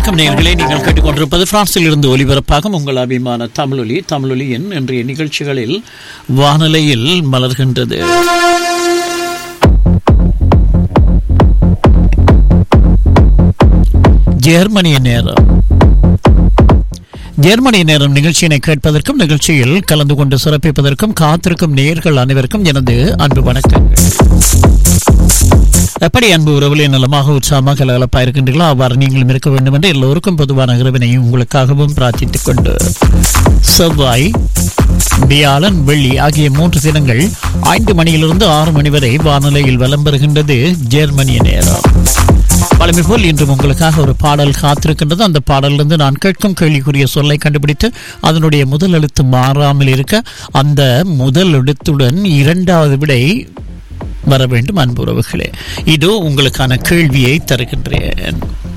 வணக்கம் நேயர்களே நீங்கள் கேட்டுக்கொண்டிருப்பது பிரான்சில் இருந்து ஒலிபரப்பாகும் உங்கள் அபிமான தமிழொலி தமிழொலியின் இன்றைய நிகழ்ச்சிகளில் வானொலியில் மலர்கின்றது ஜெர்மனிய நேரம் ஜெர்மனிய நேரம் நிகழ்ச்சியினை கேட்பதற்கும் நிகழ்ச்சியில் கலந்து கொண்டு சிறப்பிப்பதற்கும் காத்திருக்கும் நேயர்கள் அனைவருக்கும் எனது அன்பு வணக்கங்கள் எப்படி அன்பு உறவுகளை நலமாக உற்சாகமாக கலகலப்பாக இருக்கின்றீர்களோ அவ்வாறு நீங்களும் இருக்க வேண்டும் என்று எல்லோருக்கும் பொதுவான இறைவனை உங்களுக்காகவும் பிரார்த்தித்துக் கொண்டு செவ்வாய் வியாழன் வெள்ளி ஆகிய மூன்று தினங்கள் ஐந்து மணியிலிருந்து ஆறு மணி வரை வானிலையில் வலம் பெறுகின்றது ஜெர்மனிய நேரம் பழமை போல் இன்று உங்களுக்காக ஒரு பாடல் காத்திருக்கின்றது அந்த பாடலிருந்து நான் கேட்கும் கேள்விக்குரிய சொல்லை கண்டுபிடித்து அதனுடைய முதல் எழுத்து மாறாமல் இருக்க அந்த முதல் எழுத்துடன் இரண்டாவது விடை வர வேண்டும் அன்புறவுகளே இதோ உங்களுக்கான கேள்வியை தருகின்றேன்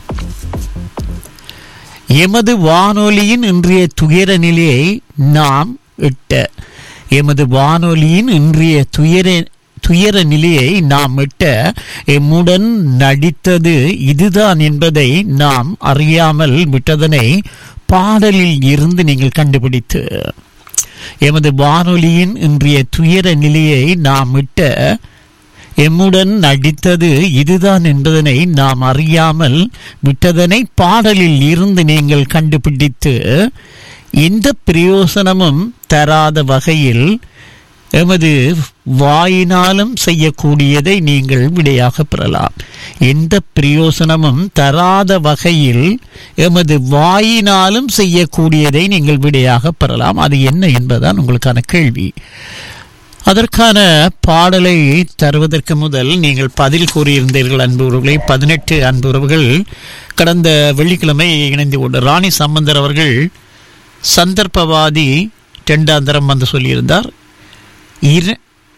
எமது வானொலியின் இன்றைய துயர நிலையை நாம் இட்ட எமது வானொலியின் இன்றைய துயர துயர நிலையை நாம் இட்ட எம்முடன் நடித்தது இதுதான் என்பதை நாம் அறியாமல் விட்டதனை பாடலில் இருந்து நீங்கள் கண்டுபிடித்து எமது வானொலியின் இன்றைய துயர நிலையை நாம் இட்ட எம்முடன் நடித்தது இதுதான் என்பதனை நாம் அறியாமல் விட்டதனை பாடலில் இருந்து நீங்கள் கண்டுபிடித்து எந்த பிரயோசனமும் தராத வகையில் எமது வாயினாலும் செய்யக்கூடியதை நீங்கள் விடையாக பெறலாம் எந்த பிரயோசனமும் தராத வகையில் எமது வாயினாலும் செய்யக்கூடியதை நீங்கள் விடையாக பெறலாம் அது என்ன என்பதுதான் உங்களுக்கான கேள்வி அதற்கான பாடலை தருவதற்கு முதல் நீங்கள் பதில் கூறியிருந்தீர்கள் அன்புறவுகளை பதினெட்டு அன்புறவுகள் கடந்த வெள்ளிக்கிழமை இணைந்து கொண்டு ராணி சம்பந்தர் அவர்கள் சந்தர்ப்பவாதி ரெண்டாந்தரம் வந்து சொல்லியிருந்தார் இர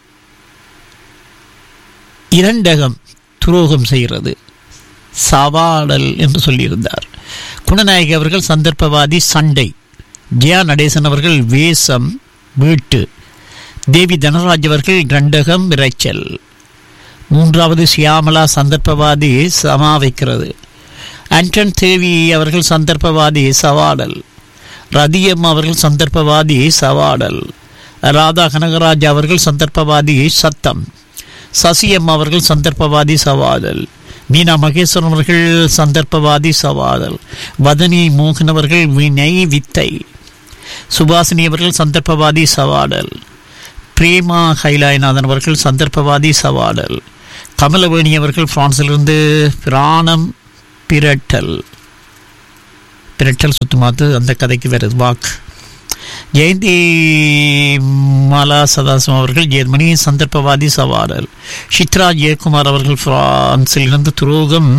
இரண்டகம் துரோகம் செய்கிறது சவாடல் என்று சொல்லியிருந்தார் குணநாயகி அவர்கள் சந்தர்ப்பவாதி சண்டை ஜெயா நடேசன் அவர்கள் வேசம் வீட்டு தேவி தனராஜ் அவர்கள் இரண்டகம் இறைச்சல் மூன்றாவது சியாமலா சந்தர்ப்பவாதி சமா வைக்கிறது ஆண்டன் தேவி அவர்கள் சந்தர்ப்பவாதி சவாடல் ரதியம் அவர்கள் சந்தர்ப்பவாதி சவாடல் ராதா கனகராஜ் அவர்கள் சந்தர்ப்பவாதி சத்தம் சசியம் அவர்கள் சந்தர்ப்பவாதி சவாதல் மீனா மகேஸ்வரன் அவர்கள் சந்தர்ப்பவாதி சவாதல் வதனி மோகன் அவர்கள் வினை வித்தை சுபாசினி அவர்கள் சந்தர்ப்பவாதி சவாடல் பிரேமா கைலாயநாதன் அவர்கள் சந்தர்ப்பவாதி சவாடல் கமலவேணி அவர்கள் பிரான்சிலிருந்து பிராணம் பிரட்டல் பிரட்டல் சுத்தமாத்து அந்த கதைக்கு வருது வாக் ஜெயந்தி மாலா சதாசிவம் அவர்கள் ஜெர்மனி சந்தர்ப்பவாதி சவாடல் சித்ரா ஜெயக்குமார் அவர்கள் பிரான்சில் இருந்து துரோகம்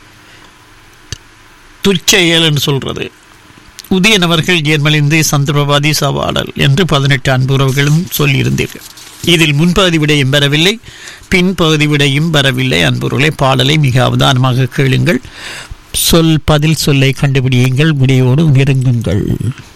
துர்ச்செயல் என்று சொல்றது உதயன் அவர்கள் ஜெர்மனிந்து சந்தர்ப்பவாதி சவாடல் என்று பதினெட்டு அன்புறவுகளும் சொல்லியிருந்தீர்கள் இதில் முன்பகுதி விடையும் வரவில்லை பின்பகுதி விடையும் வரவில்லை அன்புறவுகளை பாடலை மிக அவதானமாக கேளுங்கள் சொல் பதில் சொல்லை கண்டுபிடியுங்கள் விடையோடு நெருங்குங்கள்